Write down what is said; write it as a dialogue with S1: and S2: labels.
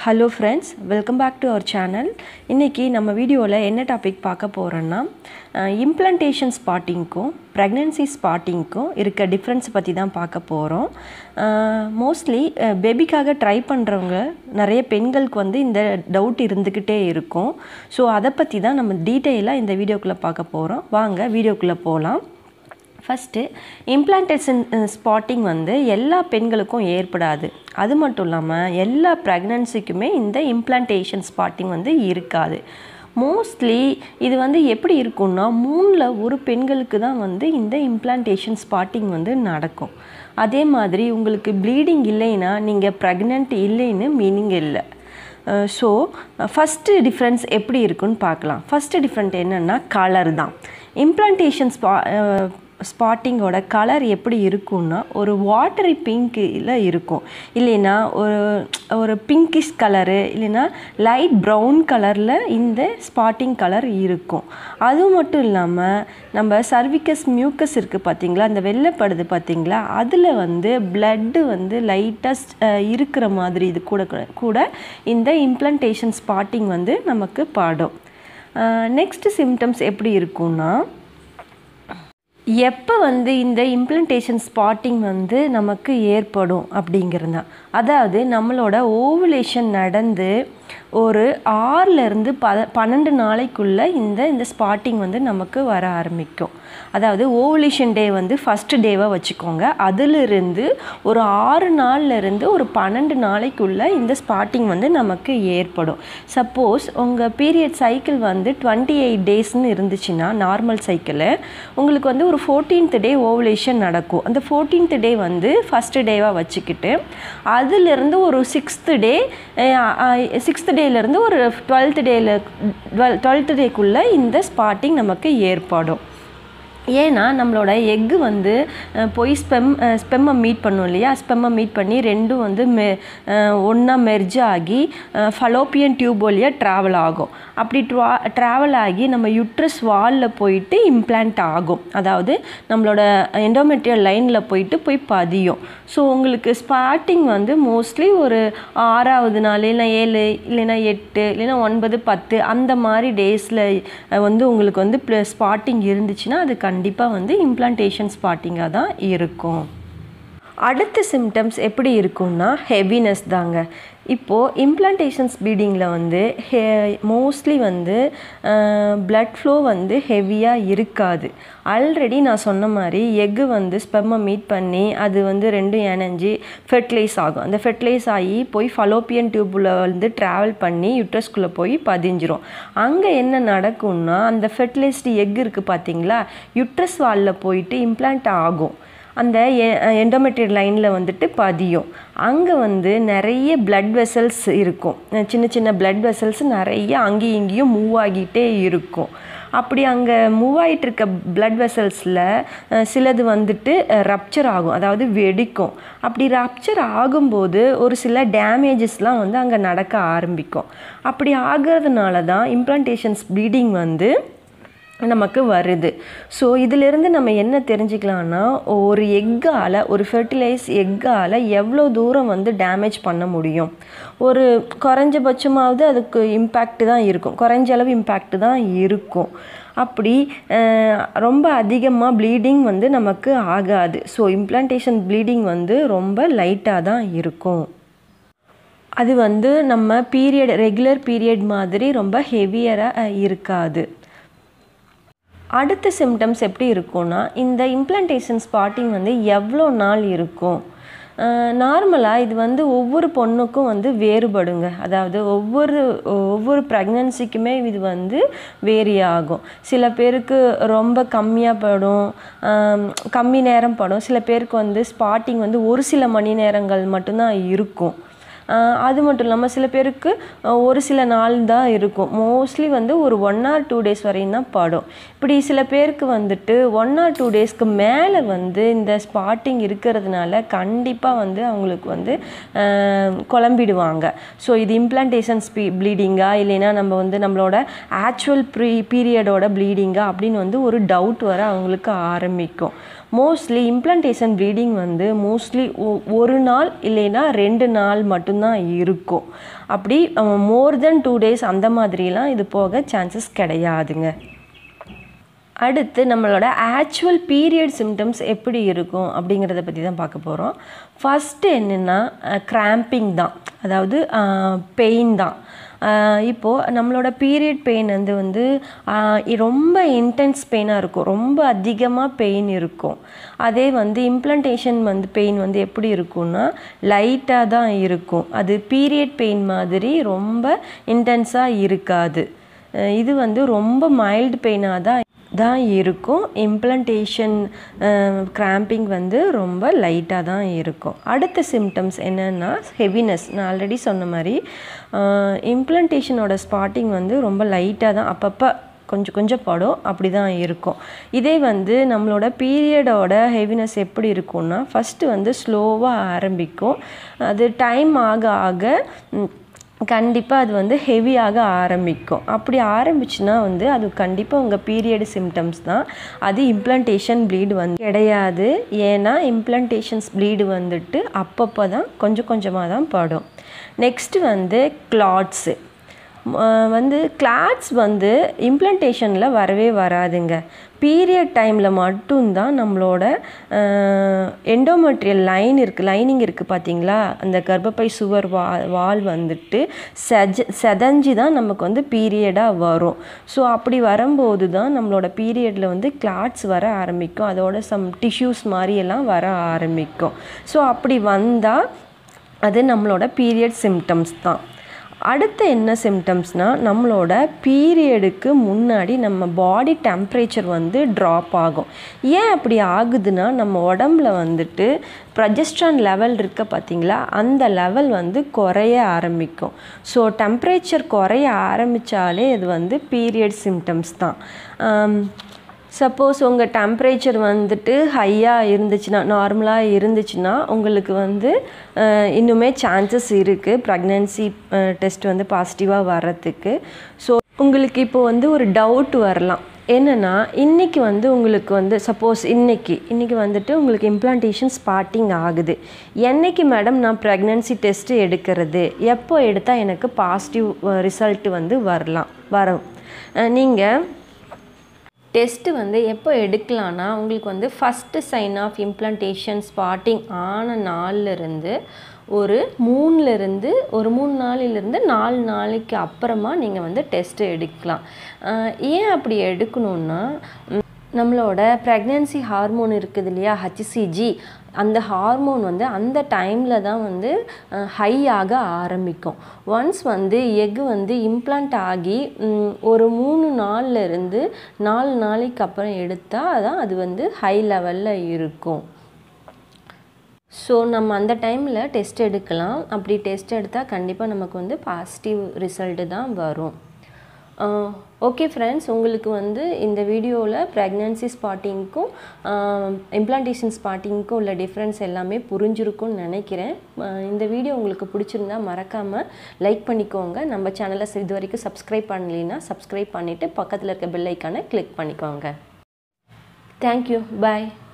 S1: hello friends welcome back to our channel இன்றைக்கி நம்ம வீடியோவில் என்ன டாபிக் பார்க்க போகிறோன்னா இம்ப்ளண்டேஷன் ஸ்பாட்டிங்க்கும் ப்ரெக்னென்சி ஸ்பாட்டிங்க்கும் இருக்க டிஃப்ரென்ஸ் பற்றி தான் பார்க்க போகிறோம் மோஸ்ட்லி பேபிக்காக ட்ரை பண்ணுறவங்க நிறைய பெண்களுக்கு வந்து இந்த டவுட் இருந்துக்கிட்டே இருக்கும் ஸோ அதை பற்றி தான் நம்ம டீட்டெயிலாக இந்த வீடியோக்குள்ளே பார்க்க போகிறோம் வாங்க வீடியோக்குள்ளே போகலாம் ஃபஸ்ட்டு இம்ப்ளான்டேஷன் ஸ்பாட்டிங் வந்து எல்லா பெண்களுக்கும் ஏற்படாது அது மட்டும் இல்லாமல் எல்லா ப்ரெக்னன்சிக்குமே இந்த இம்ப்ளான்டேஷன் ஸ்பாட்டிங் வந்து இருக்காது மோஸ்ட்லி இது வந்து எப்படி இருக்கும்னா மூணில் ஒரு பெண்களுக்கு தான் வந்து இந்த இம்ப்ளான்டேஷன் ஸ்பாட்டிங் வந்து நடக்கும் அதே மாதிரி உங்களுக்கு ப்ளீடிங் இல்லைன்னா நீங்கள் ப்ரெக்னென்ட் இல்லைன்னு மீனிங் இல்லை ஸோ ஃபஸ்ட்டு டிஃப்ரென்ஸ் எப்படி இருக்குன்னு பார்க்கலாம் ஃபஸ்ட்டு டிஃப்ரெண்ட் என்னென்னா கலர் தான் இம்ப்ளான்டேஷன் ஸ்பா ஸ்பாட்டிங்கோட கலர் எப்படி இருக்கும்னா ஒரு வாட்டரி பிங்க்கில் இருக்கும் இல்லைன்னா ஒரு ஒரு பிங்கிஷ் கலரு இல்லைன்னா லைட் ப்ரௌன் கலரில் இந்த ஸ்பாட்டிங் கலர் இருக்கும் அது மட்டும் இல்லாமல் நம்ம சர்விக்கஸ் மியூக்கஸ் இருக்குது பார்த்தீங்களா அந்த வெள்ளைப்படுது பார்த்தீங்களா அதில் வந்து பிளட்டு வந்து லைட்டாக இருக்கிற மாதிரி இது கூட கூட இந்த இம்ப்ளண்டேஷன் ஸ்பாட்டிங் வந்து நமக்கு பாடும் நெக்ஸ்ட் சிம்டம்ஸ் எப்படி இருக்கும்னா எப்போ வந்து இந்த இம்ப்ளண்டேஷன் ஸ்பாட்டிங் வந்து நமக்கு ஏற்படும் அப்படிங்கிறது தான் அதாவது நம்மளோட ஓவுலேஷன் நடந்து ஒரு ஆறுலேருந்து ப பன்னெண்டு நாளைக்குள்ளே இந்த இந்த ஸ்பாட்டிங் வந்து நமக்கு வர ஆரம்பிக்கும் அதாவது ஓவுலேஷன் டே வந்து ஃபஸ்ட்டு டேவாக வச்சுக்கோங்க அதிலிருந்து ஒரு ஆறு நாள்லேருந்து ஒரு பன்னெண்டு நாளைக்குள்ளே இந்த ஸ்பாட்டிங் வந்து நமக்கு ஏற்படும் சப்போஸ் உங்கள் பீரியட் சைக்கிள் வந்து டுவெண்ட்டி எயிட் டேஸ்னு இருந்துச்சுன்னா நார்மல் சைக்கிள் உங்களுக்கு வந்து ஒரு ஃபோர்டீன்த் டே ஓவுலேஷன் நடக்கும் அந்த ஃபோர்டீன்த் டே வந்து ஃபஸ்ட்டு டேவாக வச்சுக்கிட்டு அதிலிருந்து ஒரு சிக்ஸ்த்து டே சிக்ஸ்த் டேலேருந்து ஒரு டுவெல்த் டேயில் டுவெல் டுவெல்த் டேக்குள்ளே இந்த ஸ்பாட்டிங் நமக்கு ஏற்படும் ஏன்னா நம்மளோட எக்கு வந்து போய் ஸ்பெம் ஸ்பெம்மை மீட் பண்ணும் இல்லையா ஸ்பெம்மை மீட் பண்ணி ரெண்டும் வந்து மெ ஒன்றா மெர்ஜ் ஆகி ஃபலோப்பியன் டியூப் வழியாக ட்ராவல் ஆகும் அப்படி ட்ரா ட்ராவல் ஆகி நம்ம யுட்ரஸ் வாலில் போயிட்டு இம்ப்ளான்ட் ஆகும் அதாவது நம்மளோட எண்டோமெட்ரியல் லைனில் போயிட்டு போய் பதியும் ஸோ உங்களுக்கு ஸ்பாட்டிங் வந்து மோஸ்ட்லி ஒரு ஆறாவது நாள் இல்லைனா ஏழு இல்லைனா எட்டு இல்லைனா ஒன்பது பத்து அந்த மாதிரி டேஸில் வந்து உங்களுக்கு வந்து ஸ்பாட்டிங் இருந்துச்சுன்னா அது கண்டிப்பாக வந்து இம்ப்ளான்டேஷன் ஸ்பாட்டிங்காக தான் இருக்கும் அடுத்த சிம்டம்ஸ் எப்படி இருக்கும்னா ஹெவினஸ் தாங்க இப்போது இம்ப்ளான்டேஷன்ஸ் ப்ளீடிங்கில் வந்து ஹே மோஸ்ட்லி வந்து பிளட் ஃப்ளோ வந்து ஹெவியாக இருக்காது ஆல்ரெடி நான் சொன்ன மாதிரி எக்கு வந்து ஸ்பெம்மை மீட் பண்ணி அது வந்து ரெண்டும் இணைஞ்சி ஃபெர்டிலைஸ் ஆகும் அந்த ஃபெர்டிலைஸ் ஆகி போய் ஃபலோப்பியன் டியூப்பில் வந்து ட்ராவல் பண்ணி யுட்ரஸ்குள்ளே போய் பதிஞ்சிரும் அங்கே என்ன நடக்கும்னா அந்த ஃபெர்டிலைஸ்டு எக் இருக்குது பார்த்தீங்களா யுட்ரஸ் வாலில் போயிட்டு இம்ப்ளான்ட் ஆகும் அந்த எண்டோமெட்ரியல் லைனில் வந்துட்டு பதியும் அங்கே வந்து நிறைய பிளட் வெசல்ஸ் இருக்கும் சின்ன சின்ன பிளட் வெசல்ஸ் நிறைய அங்கேயும் இங்கேயும் மூவ் ஆகிட்டே இருக்கும் அப்படி அங்கே மூவ் ஆகிட்டு இருக்க பிளட் வெசல்ஸில் சிலது வந்துட்டு ரப்சர் ஆகும் அதாவது வெடிக்கும் அப்படி ரப்சர் ஆகும்போது ஒரு சில டேமேஜஸ்லாம் வந்து அங்கே நடக்க ஆரம்பிக்கும் அப்படி ஆகிறதுனால தான் இம்ப்ளான்டேஷன்ஸ் ப்ளீடிங் வந்து நமக்கு வருது ஸோ இதிலிருந்து நம்ம என்ன தெரிஞ்சுக்கலான்னா ஒரு எக்கால் ஒரு ஃபெர்டிலைஸ் எக்கால் எவ்வளோ தூரம் வந்து டேமேஜ் பண்ண முடியும் ஒரு குறைஞ்சபட்சமாவது அதுக்கு இம்பேக்ட் தான் இருக்கும் குறைஞ்ச அளவு இம்பேக்ட் தான் இருக்கும் அப்படி ரொம்ப அதிகமாக ப்ளீடிங் வந்து நமக்கு ஆகாது ஸோ இம்ப்ளான்டேஷன் ப்ளீடிங் வந்து ரொம்ப லைட்டாக தான் இருக்கும் அது வந்து நம்ம பீரியட் ரெகுலர் பீரியட் மாதிரி ரொம்ப ஹெவியராக இருக்காது அடுத்த சிம்டம்ஸ் எப்படி இருக்கும்னா இந்த இம்ப்ளான்டேஷன் ஸ்பாட்டிங் வந்து எவ்வளோ நாள் இருக்கும் நார்மலாக இது வந்து ஒவ்வொரு பொண்ணுக்கும் வந்து வேறுபடுங்க அதாவது ஒவ்வொரு ஒவ்வொரு ப்ரெக்னன்சிக்குமே இது வந்து வேரி ஆகும் சில பேருக்கு ரொம்ப கம்மியாக படும் கம்மி நேரம் படும் சில பேருக்கு வந்து ஸ்பாட்டிங் வந்து ஒரு சில மணி நேரங்கள் மட்டும்தான் இருக்கும் அது மட்டும் இல்லாமல் சில பேருக்கு ஒரு சில நாள் தான் இருக்கும் மோஸ்ட்லி வந்து ஒரு ஒன் ஆர் டூ டேஸ் வரையும் தான் படும் இப்படி சில பேருக்கு வந்துட்டு ஒன் ஆர் டூ டேஸ்க்கு மேலே வந்து இந்த ஸ்பாட்டிங் இருக்கிறதுனால கண்டிப்பாக வந்து அவங்களுக்கு வந்து குழம்பிடுவாங்க ஸோ இது இம்ப்ளான்டேஷன்ஸ் பீ ப்ளீடிங்கா இல்லைன்னா நம்ம வந்து நம்மளோட ஆக்சுவல் ப்ரீ பீரியடோட ப்ளீடிங்கா அப்படின்னு வந்து ஒரு டவுட் வர அவங்களுக்கு ஆரம்பிக்கும் மோஸ்ட்லி இம்ப்ளான்டேஷன் ப்ளீடிங் வந்து மோஸ்ட்லி ஒரு நாள் இல்லைன்னா ரெண்டு நாள் மட்டும்தான் இருக்கும் அப்படி மோர் தென் டூ டேஸ் அந்த மாதிரிலாம் இது போக சான்சஸ் கிடையாதுங்க அடுத்து நம்மளோட ஆக்சுவல் பீரியட் சிம்டம்ஸ் எப்படி இருக்கும் அப்படிங்கிறத பற்றி தான் பார்க்க போகிறோம் ஃபஸ்ட்டு என்னென்னா கிராம்பிங் தான் அதாவது பெயின் தான் இப்போது நம்மளோட பீரியட் பெயின் வந்து வந்து ரொம்ப இன்டென்ஸ் பெயினாக இருக்கும் ரொம்ப அதிகமாக பெயின் இருக்கும் அதே வந்து இம்ப்ளண்டேஷன் வந்து பெயின் வந்து எப்படி இருக்கும்னா லைட்டாக தான் இருக்கும் அது பீரியட் பெயின் மாதிரி ரொம்ப இன்டென்ஸாக இருக்காது இது வந்து ரொம்ப மைல்டு பெயினாக தான் தான் இருக்கும் இம்ப்ளண்டேஷன் கிராம்பிங் வந்து ரொம்ப லைட்டாக தான் இருக்கும் அடுத்த சிம்டம்ஸ் என்னென்னா ஹெவினஸ் நான் ஆல்ரெடி சொன்ன மாதிரி இம்ப்ளண்டேஷனோட ஸ்பாட்டிங் வந்து ரொம்ப லைட்டாக தான் அப்பப்போ கொஞ்சம் கொஞ்சம் படம் அப்படி தான் இருக்கும் இதே வந்து நம்மளோட பீரியடோட ஹெவினஸ் எப்படி இருக்கும்னா ஃபஸ்ட்டு வந்து ஸ்லோவாக ஆரம்பிக்கும் அது டைம் ஆக ஆக கண்டிப்பாக அது வந்து ஹெவியாக ஆரம்பிக்கும் அப்படி ஆரம்பிச்சுன்னா வந்து அது கண்டிப்பாக உங்கள் பீரியடு சிம்டம்ஸ் தான் அது இம்ப்ளண்டேஷன் ப்ளீடு வந்து கிடையாது ஏன்னா இம்ப்ளண்டேஷன்ஸ் ப்ளீடு வந்துட்டு அப்பப்போ தான் கொஞ்சம் கொஞ்சமாக தான் படும் நெக்ஸ்ட்டு வந்து கிளாட்ஸு வந்து கிளாட்ஸ் வந்து இம்ப்ளண்டேஷனில் வரவே வராதுங்க பீரியட் டைமில் மட்டும்தான் நம்மளோட எண்டோமெட்ரியல் லைன் இருக்குது லைனிங் இருக்குது பார்த்தீங்களா அந்த கர்ப்பப்பை சுவர் வா வால் வந்துட்டு செஜ செதஞ்சு தான் நமக்கு வந்து பீரியடாக வரும் ஸோ அப்படி வரும்போது தான் நம்மளோட பீரியடில் வந்து கிளாட்ஸ் வர ஆரம்பிக்கும் அதோட சம் டிஷ்யூஸ் மாதிரியெல்லாம் வர ஆரம்பிக்கும் ஸோ அப்படி வந்தால் அது நம்மளோட பீரியட் சிம்டம்ஸ் தான் அடுத்து என்ன சிம்டம்ஸ்னால் நம்மளோட பீரியடுக்கு முன்னாடி நம்ம பாடி டெம்ப்ரேச்சர் வந்து ட்ராப் ஆகும் ஏன் அப்படி ஆகுதுன்னா நம்ம உடம்புல வந்துட்டு ப்ரொஜெஸ்ட்ரான் லெவல் இருக்க பார்த்தீங்களா அந்த லெவல் வந்து குறைய ஆரம்பிக்கும் ஸோ டெம்ப்ரேச்சர் குறைய ஆரம்பித்தாலே இது வந்து பீரியட் சிம்டம்ஸ் தான் சப்போஸ் உங்கள் டெம்ப்ரேச்சர் வந்துட்டு ஹையாக இருந்துச்சுன்னா நார்மலாக இருந்துச்சுன்னா உங்களுக்கு வந்து இன்னுமே சான்சஸ் இருக்குது ப்ரெக்னென்சி டெஸ்ட் வந்து பாசிட்டிவாக வர்றதுக்கு ஸோ உங்களுக்கு இப்போ வந்து ஒரு டவுட் வரலாம் என்னென்னா இன்றைக்கி வந்து உங்களுக்கு வந்து சப்போஸ் இன்றைக்கி இன்றைக்கி வந்துட்டு உங்களுக்கு இம்ப்ளான்டேஷன் ஸ்பார்ட்டிங் ஆகுது என்னைக்கு மேடம் நான் ப்ரெக்னென்சி டெஸ்ட்டு எடுக்கிறது எப்போ எடுத்தால் எனக்கு பாசிட்டிவ் ரிசல்ட் வந்து வரலாம் வரும் நீங்கள் டெஸ்ட்டு வந்து எப்போ எடுக்கலான்னா உங்களுக்கு வந்து first sign of implantation spotting ஆன நாள்லேருந்து ஒரு மூணுலேருந்து ஒரு மூணு நாளிலிருந்து நாலு நாளைக்கு அப்புறமா நீங்கள் வந்து டெஸ்ட்டு எடுக்கலாம் ஏன் அப்படி எடுக்கணுன்னா நம்மளோட ப்ரெக்னென்சி ஹார்மோன் இருக்குது இல்லையா ஹச்சிசிஜி அந்த ஹார்மோன் வந்து அந்த டைமில் தான் வந்து ஹை ஆக ஆரம்பிக்கும் ஒன்ஸ் வந்து எக்கு வந்து இம்ப்ளான்ட் ஆகி ஒரு மூணு நாள்ல இருந்து நாலு நாளைக்கு அப்புறம் எடுத்தால் தான் அது வந்து ஹை லெவலில் இருக்கும் ஸோ நம்ம அந்த டைமில் டெஸ்ட் எடுக்கலாம் அப்படி டெஸ்ட் எடுத்தால் கண்டிப்பாக நமக்கு வந்து பாசிட்டிவ் ரிசல்ட்டு தான் வரும் ஓகே ஃப்ரெண்ட்ஸ் உங்களுக்கு வந்து இந்த வீடியோவில் ப்ரெக்னன்சி ஸ்பாட்டிங்க்கும் இம்ப்ளான்டேஷன் ஸ்பாட்டிங்க்கும் உள்ள டிஃப்ரென்ஸ் எல்லாமே புரிஞ்சிருக்கும்னு நினைக்கிறேன் இந்த வீடியோ உங்களுக்கு பிடிச்சிருந்தா மறக்காமல் லைக் பண்ணிக்கோங்க நம்ம சேனலை இது வரைக்கும் சப்ஸ்கிரைப் பண்ணலைன்னா சப்ஸ்கிரைப் பண்ணிவிட்டு பக்கத்தில் இருக்க பெல் ஐக்கானை கிளிக் பண்ணிக்கோங்க தேங்க்யூ பாய்